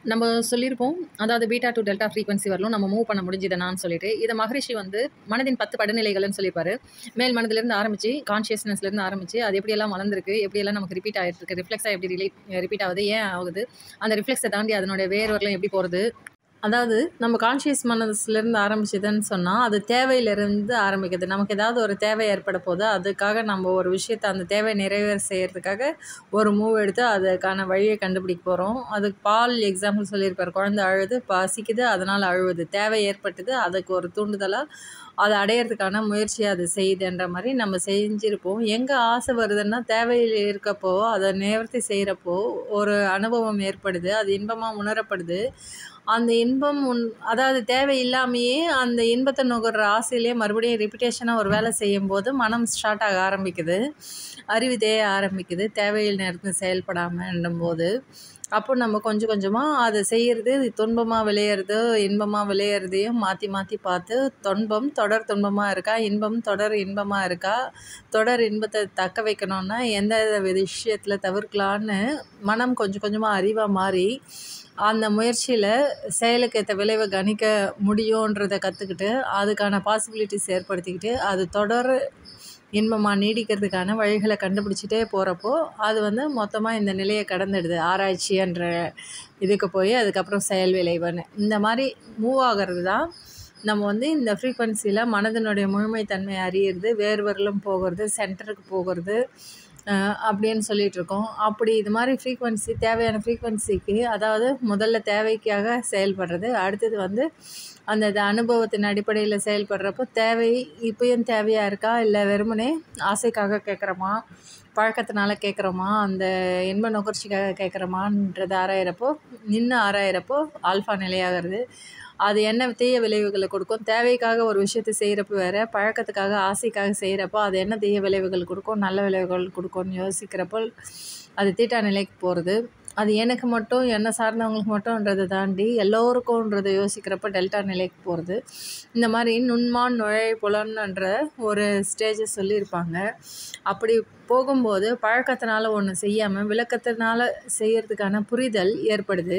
நம்ம சொல்லியிருப்போம் அதாவது பீட்டா டு டெல்டா ஃப்ரீக்வன்சி வரலும் நம்ம மூவ் பண்ண முடிஞ்சுதுனான்னு சொல்லிட்டு இதை மகரிஷி வந்து மனதின் பத்து படிநிலைகள்னு சொல்லியிருப்பாரு மேல் மனதிலேருந்து ஆரம்பிச்சு கான்ஷியஸ்னஸ்லேருந்து ஆரம்பிச்சு அது எப்படியெல்லாம் வளர்ந்துருக்கு எப்படியெல்லாம் நமக்கு ரிப்பீட் ஆகிட்டு இருக்கு ரிஃப்ளெக்ஸாக எப்படி ரிலீட் ரிப்பீட் ஆகுது ஏன் ஆகுது அந்த ரிஃப்ளெக்ஸை தாண்டி அதனுடைய வேர் வரலாம் எப்படி போகிறது அதாவது நம்ம கான்ஷியஸ் மனசுலேருந்து ஆரம்பிச்சதுன்னு சொன்னால் அது தேவையிலிருந்து ஆரம்பிக்குது நமக்கு ஏதாவது ஒரு தேவை ஏற்பட போது அதுக்காக நம்ம ஒரு விஷயத்தை அந்த தேவை நிறைவேற செய்கிறதுக்காக ஒரு மூவ் எடுத்து அதுக்கான வழியை கண்டுபிடிக்க போகிறோம் அதுக்கு பால் எக்ஸாம்பிள் சொல்லியிருப்பார் குழந்தை அழுது பசிக்குது அதனால் அழுவுது தேவை ஏற்பட்டது அதுக்கு ஒரு தூண்டுதலாக அதை அடையிறதுக்கான முயற்சியை அது செய்யுதுன்ற மாதிரி நம்ம செஞ்சுருப்போம் எங்கே ஆசை வருதுன்னா தேவையில் இருக்கப்போ அதை நிவர்த்தி செய்கிறப்போ ஒரு அனுபவம் ஏற்படுது அது இன்பமாக உணரப்படுது அந்த இன்பம் உன் அதாவது தேவை இல்லாமையே அந்த இன்பத்தை நுகர்ற ஆசையிலேயே மறுபடியும் ரிப்பிட்டேஷனாக ஒரு வேலை செய்யும்போது மனம் ஸ்டார்ட் ஆக ஆரம்பிக்குது அறிவு தேய ஆரம்பிக்குது தேவையில் நேரத்தில் செயல்படாமல் போது அப்போ நம்ம கொஞ்சம் கொஞ்சமாக அதை செய்கிறது துன்பமாக விளையிறது இன்பமாக விளையிறதையும் மாற்றி மாற்றி பார்த்து துன்பம் தொடர் துன்பமாக இருக்கா இன்பம் தொடர் இன்பமாக இருக்கா தொடர் இன்பத்தை தக்க வைக்கணுன்னா எந்த விஷயத்தில் தவிர்க்கலான்னு மனம் கொஞ்சம் கொஞ்சமாக அறிவாக மாறி அந்த முயற்சியில் செயலுக்கு ஏற்ற விளைவை கணிக்க முடியுன்றதை கற்றுக்கிட்டு அதுக்கான பாசிபிலிட்டிஸ் ஏற்படுத்திக்கிட்டு அது தொடர் இன்பமாக நீடிக்கிறதுக்கான வழிகளை கண்டுபிடிச்சிட்டே போகிறப்போ அது வந்து மொத்தமாக இந்த நிலையை கடந்துடுது ஆராய்ச்சின்ற இதுக்கு போய் அதுக்கப்புறம் செயல் விளைவுன்னு இந்த மாதிரி மூவ் ஆகிறது தான் நம்ம வந்து இந்த ஃப்ரீக்வன்சியில் மனதினுடைய முழுமைத்தன்மை அறியிறது வேர்வரலும் போகிறது சென்டருக்கு போகிறது அப்படின்னு சொல்லிட்டு இருக்கோம் அப்படி இது மாதிரி ஃப்ரீக்வன்சி தேவையான ஃப்ரீக்வன்சிக்கு அதாவது முதல்ல தேவைக்காக செயல்படுறது அடுத்தது வந்து அந்த இது அனுபவத்தின் அடிப்படையில் செயல்படுறப்போ தேவை இப்பயும் தேவையாக இருக்கா இல்லை வெறுமனே ஆசைக்காக கேட்குறோமா பழக்கத்தினால கேட்குறோமா அந்த இன்ப நுகர்ச்சிக்காக கேட்குறோமான்றது ஆராயிறப்போ நின்று ஆராயிறப்போ ஆல்ஃபா நிலையாகிறது அது என்ன தீய விளைவுகளை கொடுக்கும் தேவைக்காக ஒரு விஷயத்தை செய்கிறப்ப வேறு பழக்கத்துக்காக ஆசைக்காக செய்கிறப்போ அது என்ன தீய விளைவுகள் கொடுக்கும் நல்ல விளைவுகள் கொடுக்கும்னு யோசிக்கிறப்போ அது தீட்டா நிலைக்கு போகிறது அது எனக்கு மட்டும் என்னை சார்ந்தவங்களுக்கு மட்டும்ன்றதை தாண்டி எல்லோருக்கும்ன்றதை யோசிக்கிறப்ப டெல்டா நிலைக்கு போகிறது இந்த மாதிரி நுண்மான் நுழை புலன்ன்ற ஒரு ஸ்டேஜை சொல்லியிருப்பாங்க அப்படி போகும்போது பழக்கத்தினால ஒன்று செய்யாமல் விளக்கத்தினால செய்கிறதுக்கான புரிதல் ஏற்படுது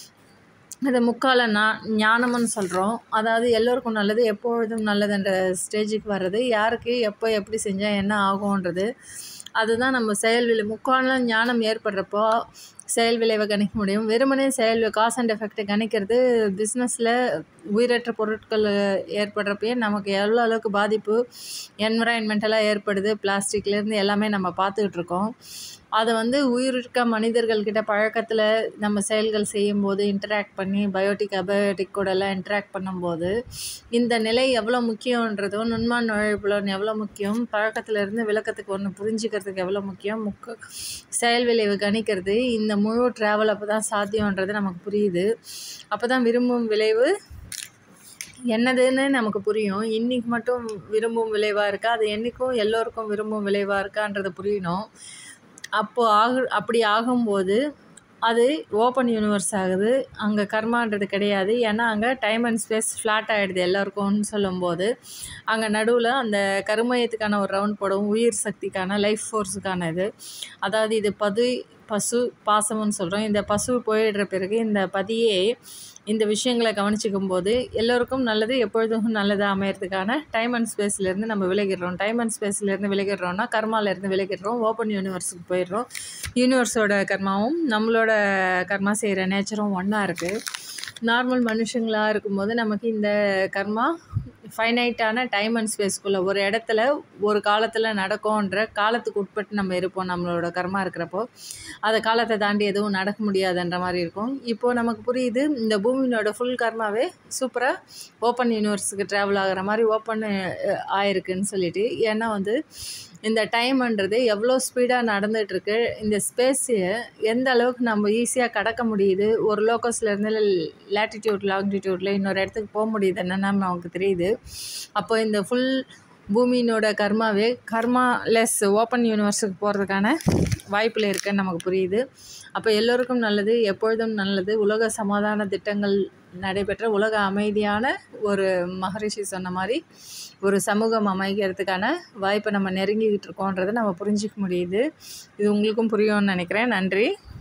அது முக்கால நா ஞானம்னு சொல்கிறோம் அதாவது எல்லோருக்கும் நல்லது எப்பொழுதும் நல்லதுன்ற ஸ்டேஜுக்கு வர்றது யாருக்கு எப்போ எப்படி செஞ்சால் என்ன ஆகும்ன்றது அதுதான் நம்ம செயல் விளை முக்கால ஞானம் ஏற்படுறப்போ செயல் விளைவை கணிக்க முடியும் வெறுமனே செயல் காஸ் அண்ட் எஃபெக்டை கணிக்கிறது பிஸ்னஸில் உயிரற்ற பொருட்கள் ஏற்படுறப்பயே நமக்கு எவ்வளோ அளவுக்கு பாதிப்பு என்விரான்மெண்டலாக ஏற்படுது பிளாஸ்டிக்லேருந்து எல்லாமே நம்ம பார்த்துக்கிட்டு இருக்கோம் அதை வந்து உயிரிழக்க மனிதர்கள்கிட்ட பழக்கத்தில் நம்ம செயல்கள் செய்யும்போது இன்டராக்ட் பண்ணி பயோட்டிக் அபயோட்டிக் கூடலாம் இன்டராக்ட் பண்ணும்போது இந்த நிலை எவ்வளோ முக்கியன்றதும் நுண்மான் நுழைப்புலன் எவ்வளோ முக்கியம் பழக்கத்திலேருந்து விளக்கத்துக்கு ஒன்று புரிஞ்சுக்கிறதுக்கு எவ்வளோ முக்கியம் முக்க செயல் விளைவு கணிக்கிறது இந்த முழு ட்ராவல் அப்போ தான் சாத்தியன்றது நமக்கு புரியுது அப்போ தான் விரும்பும் விளைவு என்னதுன்னு நமக்கு புரியும் இன்றைக்கி மட்டும் விரும்பும் விளைவாக இருக்கா அது என்றைக்கும் எல்லோருக்கும் விரும்பும் விளைவாக இருக்கான்றது புரியணும் அப்போது ஆகு அப்படி ஆகும்போது அது ஓப்பன் யூனிவர்ஸ் ஆகுது அங்கே கர்மான்றது கிடையாது ஏன்னா அங்கே டைம் அண்ட் ஸ்பேஸ் ஃப்ளாட் ஆகிடுது எல்லாருக்கும்னு சொல்லும்போது அங்கே நடுவில் அந்த கருமையத்துக்கான ஒரு ரவுண்ட் போடும் உயிர் சக்திக்கான லைஃப் ஃபோர்ஸுக்கான இது அதாவது இது பது பசு பாசம்னு சொல்கிறோம் இந்த பசு போயிடுற பிறகு இந்த பதியே இந்த விஷயங்களை கவனிச்சிக்கும் போது எல்லோருக்கும் நல்லது எப்பொழுதும் நல்லதாக அமையறதுக்கான டைம் அண்ட் ஸ்பேஸ்லேருந்து நம்ம விலகிடுறோம் டைம் அண்ட் ஸ்பேஸ்லேருந்து விலகிடுறோம்னா கர்மாலேருந்து விலகிடுறோம் ஓப்பன் யூனிவர்ஸுக்கு போயிடுறோம் யூனிவர்ஸோட கர்மாவும் நம்மளோட கர்மா செய்கிற நேச்சரும் ஒன்றா இருக்குது நார்மல் மனுஷங்களாக இருக்கும்போது நமக்கு இந்த கர்மா ஃபைனைட்டான டைம் அண்ட் ஸ்பேஸ்க்குள்ளே ஒரு இடத்துல ஒரு காலத்தில் நடக்கும்ன்ற காலத்துக்கு உட்பட்டு நம்ம இருப்போம் நம்மளோட கர்மா இருக்கிறப்போ அதை காலத்தை தாண்டி எதுவும் நடக்க முடியாதுன்ற மாதிரி இருக்கும் இப்போது நமக்கு புரியுது இந்த பூமியோட ஃபுல் கர்மாவே சூப்பராக ஓப்பன் யூனிவர்ஸுக்கு ட்ராவல் ஆகிற மாதிரி ஓப்பன் ஆயிருக்குன்னு சொல்லிட்டு ஏன்னா வந்து இந்த டைம்ன்றது எவ்வளோ ஸ்பீடாக நடந்துகிட்ருக்கு இந்த ஸ்பேஸை எந்த அளவுக்கு நம்ம ஈஸியாக கடக்க முடியுது ஒரு லோக்கஸ்லேருந்து லேட்டிடியூட் லாங்கிடியூட்டில் இன்னொரு இடத்துக்கு போக முடியுது என்னென்னு நமக்கு தெரியுது அப்போ இந்த ஃபுல் பூமியினோட கர்மாவே கர்மா லெஸ் ஓப்பன் யூனிவர்ஸுக்கு போகிறதுக்கான வாய்ப்பில் இருக்குன்னு நமக்கு புரியுது அப்போ எல்லோருக்கும் நல்லது எப்பொழுதும் நல்லது உலக சமாதான திட்டங்கள் நடைபெற்ற உலக அமைதியான ஒரு மகரிஷி சொன்ன மாதிரி ஒரு சமூகம் அமைக்கிறதுக்கான வாய்ப்பை நம்ம நெருங்கிக்கிட்டு இருக்கோன்றதை நம்ம புரிஞ்சிக்க முடியுது இது உங்களுக்கும் புரியும்னு நினைக்கிறேன் நன்றி